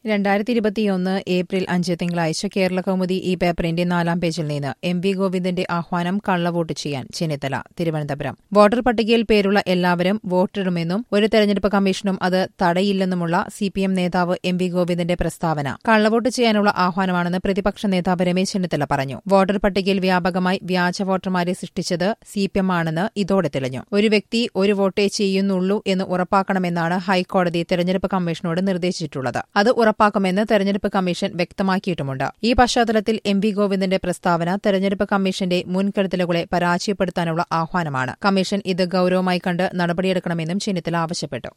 രണ്ടായിരത്തി ഇരുപത്തിയൊന്ന് ഏപ്രിൽ അഞ്ച് തിങ്കളാഴ്ച കേരള കൗമുദി ഈ പേപ്പറിന്റെ നാലാം പേജിൽ നിന്ന് എം വി ഗോവിന്ദന്റെ ആഹ്വാനം കള്ളവോട്ട് ചെയ്യാൻ ചെന്നിത്തല തിരുവനന്തപുരം വോട്ടർ പട്ടികയിൽ പേരുള്ള എല്ലാവരും വോട്ടിടുമെന്നും ഒരു തെരഞ്ഞെടുപ്പ് കമ്മീഷനും അത് തടയില്ലെന്നുമുള്ള സി പി എം നേതാവ് എം വി ഗോവിന്ദന്റെ പ്രസ്താവന കള്ളവോട്ട് ചെയ്യാനുള്ള ആഹ്വാനമാണെന്ന് പ്രതിപക്ഷ നേതാവ് രമേശ് ചെന്നിത്തല പറഞ്ഞു വോട്ടർ പട്ടികയിൽ വ്യാപകമായി വ്യാജ വോട്ടർമാരെ സൃഷ്ടിച്ചത് സി പി എം ആണെന്ന് ഇതോടെ തെളിഞ്ഞു ഒരു വ്യക്തി ഒരു വോട്ടേ ചെയ്യുന്നുള്ളൂ എന്ന് ഉറപ്പാക്കണമെന്നാണ് ഹൈക്കോടതി തെരഞ്ഞെടുപ്പ് കമ്മീഷനോട് നിർദ്ദേശിച്ചിട്ടുള്ളത് അത് ഉറപ്പാക്കുമെന്ന് തെരഞ്ഞെടുപ്പ് കമ്മീഷൻ വ്യക്തമാക്കിയിട്ടുമുണ്ട് ഈ പശ്ചാത്തലത്തിൽ എം വി ഗോവിന്ദന്റെ പ്രസ്താവന തെരഞ്ഞെടുപ്പ് കമ്മീഷന്റെ മുൻകരുതലുകളെ പരാജയപ്പെടുത്താനുള്ള ആഹ്വാനമാണ് കമ്മീഷൻ ഇത് ഗൌരവമായി കണ്ട് നടപടിയെടുക്കണമെന്നും ചെന്നിത്തല ആവശ്യപ്പെട്ടു